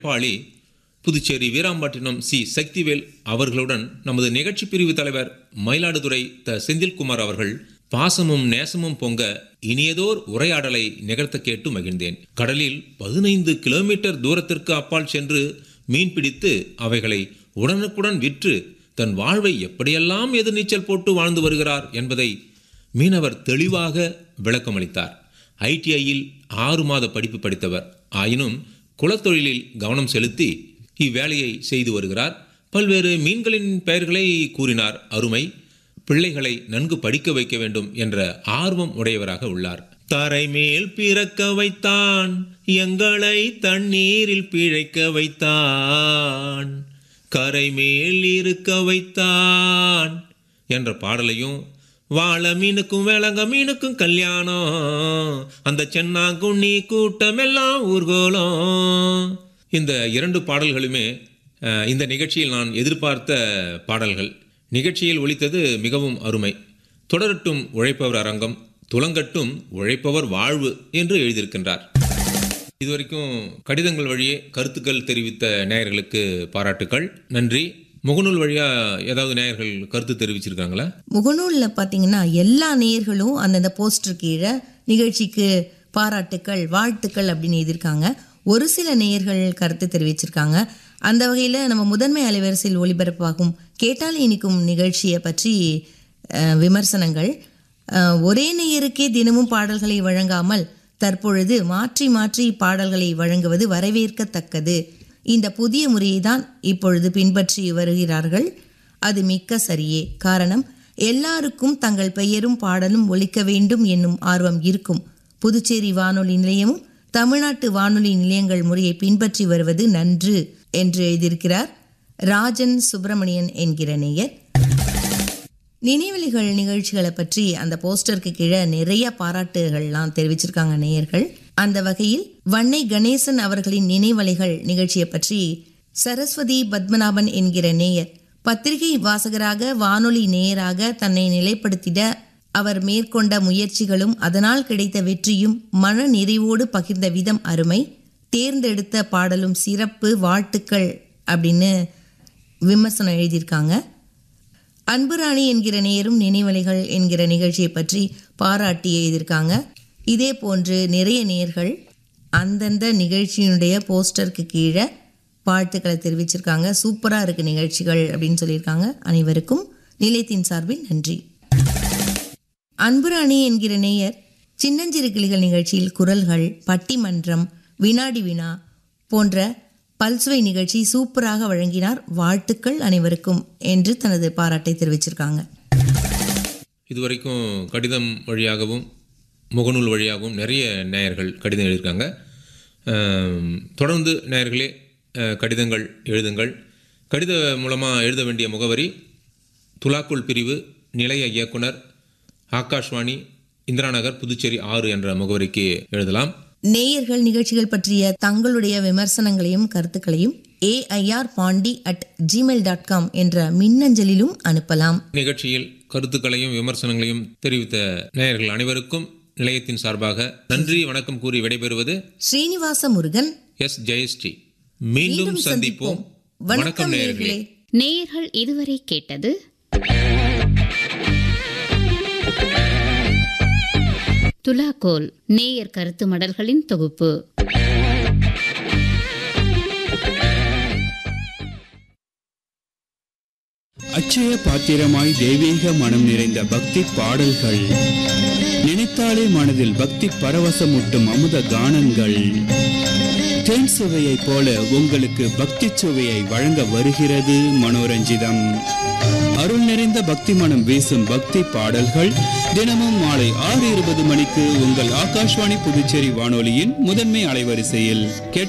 பாளி Puducherry Veerampattinam C Sakthivel அவர்களுடன் நமது நிகழ்ச்சி பிரிவு தலைவர் மயிலாடுதுறை த செந்தில்குமார் அவர்கள் பாசமும் நேசமும் பொங்க இனியதோர் உரையாடலை நிகழ்த்த கேட்டு மகிழ்ந்தேன் கடலில் பதினைந்து கிலோமீட்டர் தூரத்திற்கு அப்பால் சென்று மீன் பிடித்து அவைகளை உடனுக்குடன் விற்று தன் வாழ்வை எப்படியெல்லாம் எதிர்நீச்சல் போட்டு வாழ்ந்து வருகிறார் என்பதை மீனவர் தெளிவாக விளக்கமளித்தார் ஐடிஐயில் ஆறு மாத படிப்பு படித்தவர் ஆயினும் குலத்தொழிலில் கவனம் செலுத்தி இவ்வேலையை செய்து வருகிறார் பல்வேறு மீன்களின் பெயர்களை கூறினார் அருமை பிள்ளைகளை நன்கு படிக்க வைக்க வேண்டும் என்ற ஆர்வம் உடையவராக உள்ளார் தரை மேல் பிறக்க வைத்தான் எங்களை தண்ணீரில் பிழைக்க வைத்தான் கரை மேல் இருக்க வைத்தான் என்ற பாடலையும் வாழ மீனுக்கும் வேளங்க மீனுக்கும் கல்யாணம் அந்த சென்னாங்குண்ணி கூட்டமெல்லாம் ஊர்கோலம் இந்த இரண்டு பாடல்களுமே அஹ், இந்த நிகழ்ச்சியில் நான் எதிர்பார்த்த பாடல்கள் நிகழ்ச்சியில் ஒலித்தது மிகவும் அருமை தொடரட்டும் உழைப்பவர் அரங்கம் துலங்கட்டும் உழைப்பவர் வாழ்வு என்று எழுதியிருக்கின்றார் இதுவரைக்கும் கடிதங்கள் வழியே கருத்துக்கள் தெரிவித்த நேயர்களுக்கு பாராட்டுக்கள் நன்றி முகநூல் வழியா ஏதாவது நேயர்கள் கருத்து தெரிவிச்சிருக்காங்களா முகநூலில் பார்த்தீங்கன்னா எல்லா நேயர்களும் அந்தந்த போஸ்டர் கீழே நிகழ்ச்சிக்கு பாராட்டுக்கள் வாழ்த்துக்கள் அப்படின்னு எழுதியிருக்காங்க ஒரு சில நேயர்கள் கருத்து தெரிவிச்சிருக்காங்க அந்த வகையில் நம்ம முதன்மை அலைவரிசையில் ஒளிபரப்பாகும் கேட்டால் இனிக்கும் நிகழ்ச்சியை பற்றி அஹ், விமர்சனங்கள் அஹ், ஒரே நேயருக்கே தினமும் பாடல்களை வழங்காமல் தற்பொழுது மாற்றி மாற்றி பாடல்களை வழங்குவது வரவேற்கத்தக்கது இந்த புதிய முறையை தான் இப்பொழுது பின்பற்றி வருகிறார்கள் அது மிக்க சரியே காரணம் எல்லாருக்கும் தங்கள் பெயரும் பாடலும் ஒலிக்க வேண்டும் என்னும் ஆர்வம் இருக்கும் புதுச்சேரி வானொலி நிலையமும் தமிழ்நாட்டு வானொலி நிலையங்கள் முறையை பின்பற்றி வருவது நன்று என்று எழுதியிருக்கிறார் ராஜன் சுப்பிரமணியன் என்கிற நேயர் நினைவலிகள் நிகழ்ச்சிகளை பற்றி அந்த போஸ்டருக்கு கீழே நிறைய பாராட்டுகள்லாம் தெரிவிச்சிருக்காங்க நேயர்கள் அந்த வகையில் வன்னை கணேசன் அவர்களின் நினைவலைகள் நிகழ்ச்சியை பற்றி சரஸ்வதி பத்மநாபன் என்கிற நேயர் பத்திரிகை வாசகராக வானொலி நேயராக தன்னை நிலைப்படுத்திட அவர் மேற்கொண்ட முயற்சிகளும் அதனால் கிடைத்த வெற்றியும் மன நிறைவோடு பகிர்ந்த விதம் அருமை தேர்ந்தெடுத்த பாடலும் சிறப்பு வாழ்த்துக்கள் அப்படின்னு விமர்சனம் எழுதியிருக்காங்க அன்புராணி என்கிற நேரும் நினைவலைகள் என்கிற நிகழ்ச்சியை பற்றி பாராட்டி எழுதியிருக்காங்க இதே போன்று நிறைய நேர்கள் அந்தந்த நிகழ்ச்சியினுடைய போஸ்டருக்கு கீழே வாழ்த்துக்களை தெரிவிச்சிருக்காங்க சூப்பராக இருக்கு நிகழ்ச்சிகள் அப்படின்னு சொல்லியிருக்காங்க அனைவருக்கும் நிலையத்தின் சார்பில் நன்றி அன்புராணி என்கிற நேயர் சின்னஞ்சிறு கிளிகள் நிகழ்ச்சியில் குரல்கள் பட்டிமன்றம் வினாடி வினா போன்ற பல்சுவை நிகழ்ச்சி சூப்பராக வழங்கினார் வாழ்த்துக்கள் அனைவருக்கும் என்று தனது பாராட்டை தெரிவிச்சிருக்காங்க இதுவரைக்கும் கடிதம் வழியாகவும் முகநூல் வழியாகவும் நிறைய நேயர்கள் கடிதம் எழுதியிருக்காங்க ஆம், தொடர்ந்து நேயர்களே அஹ், கடிதங்கள் எழுதுங்கள் கடித மூலமாக எழுத வேண்டிய முகவரி துலாக்குள் பிரிவு நிலைய இயக்குனர் ஆகாஷ்வாணி இந்திரா நகர் புதுச்சேரி ஆறு என்ற முகவரிக்கு எழுதலாம் நேயர்கள் நிகழ்ச்சிகள் பற்றிய தங்களுடைய விமர்சனங்களையும் கருத்துக்களையும் AIR Pondy at Gmail dot com என்ற மின்னஞ்சலிலும் அனுப்பலாம் நிகழ்ச்சியில் கருத்துக்களையும் விமர்சனங்களையும் தெரிவித்த நேயர்கள் அனைவருக்கும் நிலையத்தின் சார்பாக நன்றி வணக்கம் கூறி விடைபெறுவது ஸ்ரீனிவாச முருகன் எஸ் ஜெயஸ்ரீ மீண்டும் சந்திப்போம் வணக்கம் நேயர்களே நேயர்கள் இதுவரை கேட்டது துலாக்கோல் நேயர் கருத்து மடல்களின் தொகுப்பு அச்சய பாத்திரமாய் தெய்வீக மனம் நிறைந்த பக்தி பாடல்கள் நினைத்தாலே மனதில் பக்தி பரவசமூட்டும் அமுத கானங்கள் தேன் சுவையைப் போல உங்களுக்கு பக்தி சுவையை வழங்க வருகிறது மனோரஞ்சிதம் அருள் நிறைந்த பக்தி மனம் வீசும் பக்தி பாடல்கள் தினமும் மாலை ஆறு இருபது மணிக்கு உங்கள் ஆகாஷ்வாணி புதுச்சேரி வானொலியின் முதன்மை அலைவரிசையில் கேட்டு